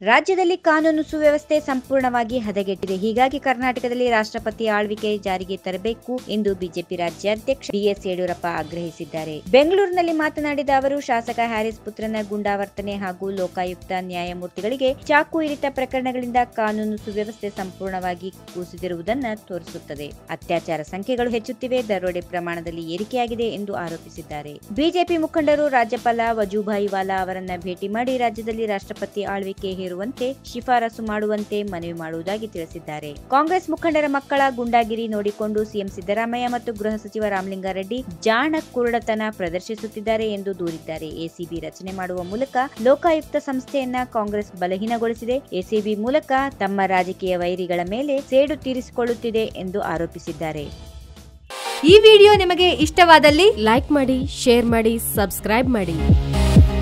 ರಾಜ್ಯದಲ್ಲಿ ಕಾನೂನು ಸುವ್ಯವಸ್ಥೆ ಸಂಪೂರ್ಣವಾಗಿ ಹದಗೆಟ್ಟಿದೆ ಹೀಗಾಗಿ ಕರ್ನಾಟಕದಲ್ಲಿ ರಾಷ್ಟ್ರಪತಿ ಆಳ್ವಿಕೆ ಜಾರಿಗೆ ತರಬೇಕು ಎಂದು ಬಿಜೆಪಿ ರಾಜ್ಯಾಧ್ಯಕ್ಷ ಬಿಎಸ್ ಯಡಿಯೂರಪ್ಪ ಆಗ್ರಹಿಸಿದ್ದಾರೆ ಬೆಂಗಳೂರಿನಲ್ಲಿ ಮಾತನಾಡಿದ ಅವರು ಶಾಸಕ ಹ್ಯಾರಿಸ್ ಪುತ್ರನ ಗುಂಡಾವರ್ತನೆ ಹಾಗೂ ಲೋಕಾಯುಕ್ತ ನ್ಯಾಯಮೂರ್ತಿಗಳಿಗೆ ಚಾಕು ಇರಿತ ಪ್ರಕರಣಗಳಿಂದ ಕಾನೂನು ಸುವ್ಯವಸ್ಥೆ ಸಂಪೂರ್ಣವಾಗಿ ಕುಸಿದಿರುವುದನ್ನು ತೋರಿಸುತ್ತದೆ ಅತ್ಯಾಚಾರ ಸಂಖ್ಯೆಗಳು ಹೆಚ್ಚುತ್ತಿವೆ ದರೋಡೆ ಪ್ರಮಾಣದಲ್ಲಿ ಏರಿಕೆಯಾಗಿದೆ ಎಂದು ಆರೋಪಿಸಿದ್ದಾರೆ ಬಿಜೆಪಿ ಮುಖಂಡರು ರಾಜ್ಯಪಾಲ ವಜೂಭಾಯಿ ವಾಲಾ ಅವರನ್ನ ಭೇಟಿ ಮಾಡಿ ರಾಜ್ಯದಲ್ಲಿ ರಾಷ್ಟ್ರಪತಿ ಆಳ್ವಿಕೆ ಹೇರುವಂತೆ ಶಿಫಾರಸು ಮಾಡುವಂತೆ ಮನವಿ ಮಾಡುವುದಾಗಿ ತಿಳಿಸಿದ್ದಾರೆ ಕಾಂಗ್ರೆಸ್ ಮುಖಂಡರ ಮಕ್ಕಳ ಗುಂಡಾಗಿರಿ ನೋಡಿಕೊಂಡು ಸಿಎಂ ಸಿದ್ದರಾಮಯ್ಯ ಮತ್ತು ಗೃಹ ಸಚಿವ ರಾಮಲಿಂಗಾರೆಡ್ಡಿ ಜಾಣ ಕುರುಡತನ ಪ್ರದರ್ಶಿಸುತ್ತಿದ್ದಾರೆ ಎಂದು ದೂರಿದ್ದಾರೆ ಎಸಿಬಿ ರಚನೆ ಮಾಡುವ ಮೂಲಕ ಲೋಕಾಯುಕ್ತ ಸಂಸ್ಥೆಯನ್ನ ಕಾಂಗ್ರೆಸ್ ಬಲಹೀನಗೊಳಿಸಿದೆ ಎಸಿಬಿ ಮೂಲಕ ತಮ್ಮ ರಾಜಕೀಯ ವೈರಿಗಳ ಮೇಲೆ ಸೇಡು ತೀರಿಸಿಕೊಳ್ಳುತ್ತಿದೆ ಎಂದು ಆರೋಪಿಸಿದ್ದಾರೆ ಈ ವಿಡಿಯೋ ನಿಮಗೆ ಇಷ್ಟವಾದಲ್ಲಿ ಲೈಕ್ ಮಾಡಿ ಶೇರ್ ಮಾಡಿ ಸಬ್ಸ್ಕ್ರೈಬ್ ಮಾಡಿ